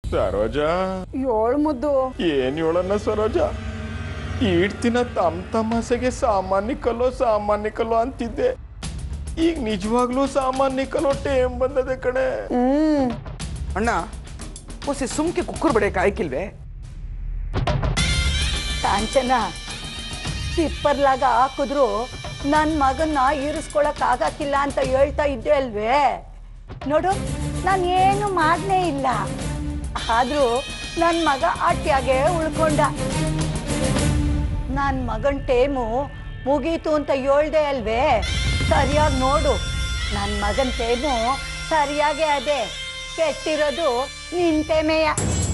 ಸರೋಜ ಏಳು ಮುದ್ದು ಏನ್ ಹೇಳನ್ನ ಸರೋಜ ಈಡ್ತಿನ ತಮ್ಮ ತಮಾಸೆಗೆ ಸಾಮಾನ್ಯ ಕಲೋ ಸಾಮಾನ್ಯ ಕಲೋ ಅಂತಿದ್ದೆ ಈಗ ನಿಜವಾಗ್ಲೂ ಸಾಮಾನ್ಯ ಕಲೋ ಟೇಮ್ ಬಂದದೆ ಕಣೆ ಹ್ಮ್ ಅಣ್ಣ ಹೊಸಿ ಸುಮ್ಕೆ ಕುಕ್ಕರ್ ಬಡಿಯಕ್ಕೆ ಆಯ್ಕಿಲ್ವೇ ಕಾಂಚನ ಟಿಪ್ಪರ್ಲಾಗ ಹಾಕಿದ್ರು ನನ್ನ ಮಗನ್ನ ಇರಿಸ್ಕೊಳಕ್ ಆಗಕ್ಕಿಲ್ಲ ಅಂತ ಹೇಳ್ತಾ ಇದ್ದೆ ಅಲ್ವೇ ನೋಡು ನಾನು ಏನು ಮಾಡನೇ ಇಲ್ಲ ಆದ್ರೂ ನನ್ನ ಮಗ ಅಟ್ಟಿಯಾಗೆ ಉಳ್ಕೊಂಡ ನನ್ನ ಮಗನ ಟೇಮು ಮುಗೀತು ಅಂತ ಹೇಳ್ದೆ ಅಲ್ವೇ ಸರಿಯಾಗಿ ನೋಡು ನನ್ನ ಮಗನ ಟೇಮು ಸರಿಯಾಗೇ ಅದೇ ಕೆಟ್ಟಿರೋದು ನಿನ್ ಟೇಮೆಯ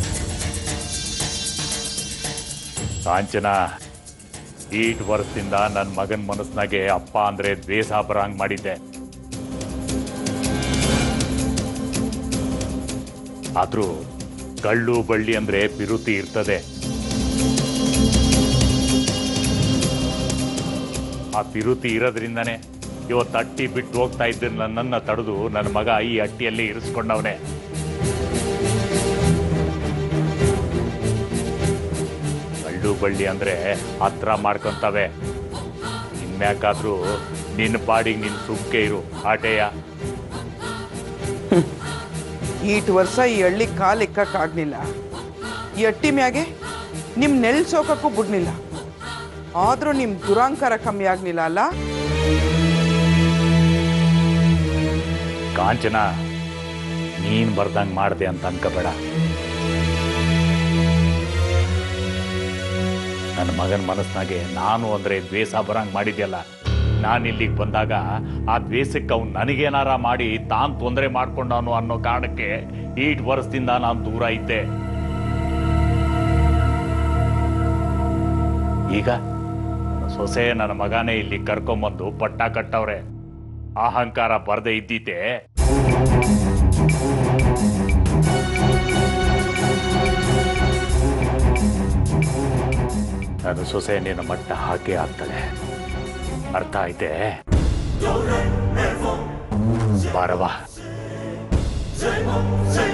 ಕಾಂಚನ ಈಟ್ ವರ್ಷದಿಂದ ನನ್ನ ಮಗನ ಮನಸ್ಸಿನಾಗೆ ಅಪ್ಪ ಅಂದ್ರೆ ದ್ವೇಷ ಬರಂಗ್ ಮಾಡಿದ್ದೆ ಆದ್ರೂ ಕಳ್ಳು ಬಳ್ಳಿ ಅಂದ್ರೆ ಪಿರುತಿ ಇರ್ತದೆ ಆ ಪಿರುತಿ ಇರೋದ್ರಿಂದನೇ ಇವತ್ತು ಅಟ್ಟಿ ಬಿಟ್ಟು ಹೋಗ್ತಾ ಇದ್ದ ನನ್ನನ್ನ ತಡೆದು ನನ್ನ ಮಗ ಈ ಅಟ್ಟಿಯಲ್ಲಿ ಇರಿಸ್ಕೊಂಡವನೇ ಕಳ್ಳು ಬಳ್ಳಿ ಅಂದ್ರೆ ಹತ್ರ ಮಾಡ್ಕೊಂತವೆ ಇನ್ಮ್ಯಾಕಾದ್ರೂ ನಿನ್ನ ಪಾಡಿಗೆ ನಿನ್ ಸುಮ್ಕೆ ಇರು ಆಟೆಯ ಈಟ್ ವರ್ಷ ಈ ಹಳ್ಳಿ ಕಾಲ್ ಇಕ್ಕಕ್ಕಾಗ್ಲಿಲ್ಲ ಈ ಅಟ್ಟಿ ಮ್ಯಾಗೆ ನಿಮ್ ನೆಲ್ ಸೋಕಕ್ಕೂ ಬಿಡ್ನಿಲ್ಲ ಆದ್ರೂ ನಿಮ್ ದುರಾಂಕಾರ ಕಮ್ಮಿ ಆಗ್ಲಿಲ್ಲ ಅಲ್ಲ ಕಾಂಚನ ನೀನ್ ಬರ್ದಂಗ್ ಮಾಡ್ದೆ ಅಂತ ಅನ್ಕೋಬೇಡ ನನ್ನ ಮಗನ ಮನಸ್ಸಿನಾಗೆ ನಾನು ಅಂದ್ರೆ ದ್ವೇಷ ಬರಂಗ್ ಮಾಡಿದ್ಯಲ್ಲ ನಾನು ಇಲ್ಲಿಗೆ ಬಂದಾಗ ಆ ದ್ವೇಷಕ್ಕೆ ಅವ್ನು ನನಗೇನಾರ ಮಾಡಿ ತಾನು ತೊಂದರೆ ಮಾಡ್ಕೊಂಡವನು ಅನ್ನೋ ಕಾರಣಕ್ಕೆ ಈಟ್ ವರ್ಷದಿಂದ ನಾನು ದೂರ ಇದ್ದೆ ಈಗ ನನ್ನ ಸೊಸೆ ನನ್ನ ಮಗನೇ ಇಲ್ಲಿ ಕರ್ಕೊಂಬಂದು ಪಟ್ಟ ಕಟ್ಟವ್ರೆ ಅಹಂಕಾರ ಬರದೆ ಇದ್ದಿದ್ದೆ ನನ್ನ ಸೊಸೆ ನಿನ್ನ ಮಟ್ಟ ಹಾಕಿ ಆಗ್ತಾಳೆ ಅರ್ಥ ಐತೆ ಬಾರವಾ